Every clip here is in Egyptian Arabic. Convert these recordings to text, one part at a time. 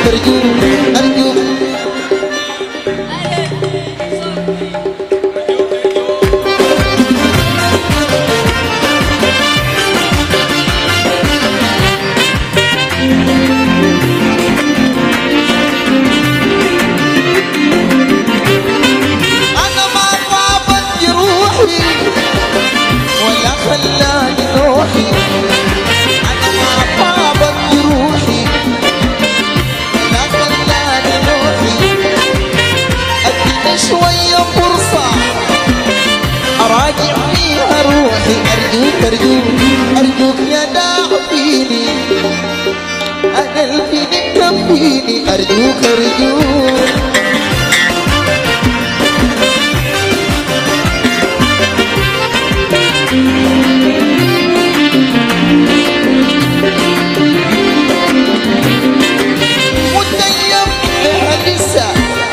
أرجوك أرجوك أنا ما طابت جروحي ولا خلاني نوحي أنا ما طابت جروحي ولا خلاني نوحي أديني شوية فرصة أراجع فيها روحي أرجوك أرجوك أرجوك يا داعبيني أنا الفيني كفيني أرجوك أرجوك متيم لها لسه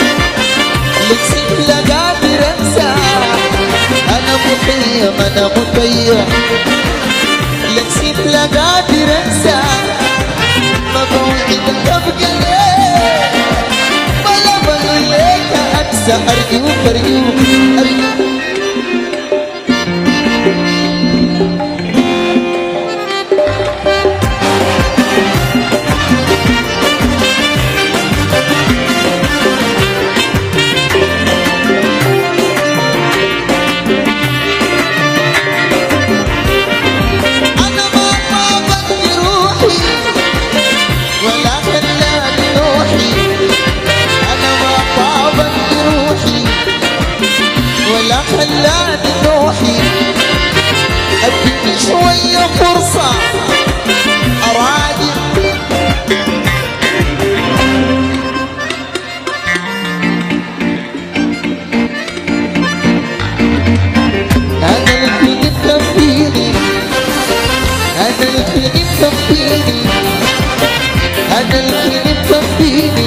لسه لا قادر انسى انا متيم انا متيم لسه لا قادر انسى ما بوعدك ابقى ليه ولا بقول لك انسى ارجوك ارجوك ارجوك أنا ما طابت جروحي ولا خلاني نوحي أنا ما طابت جروحي ولا خلاني نوحي أديني شوية فرصة أراجع أنا اللي مكفيني أنا اللي مكفيني أنا اللي مكفيني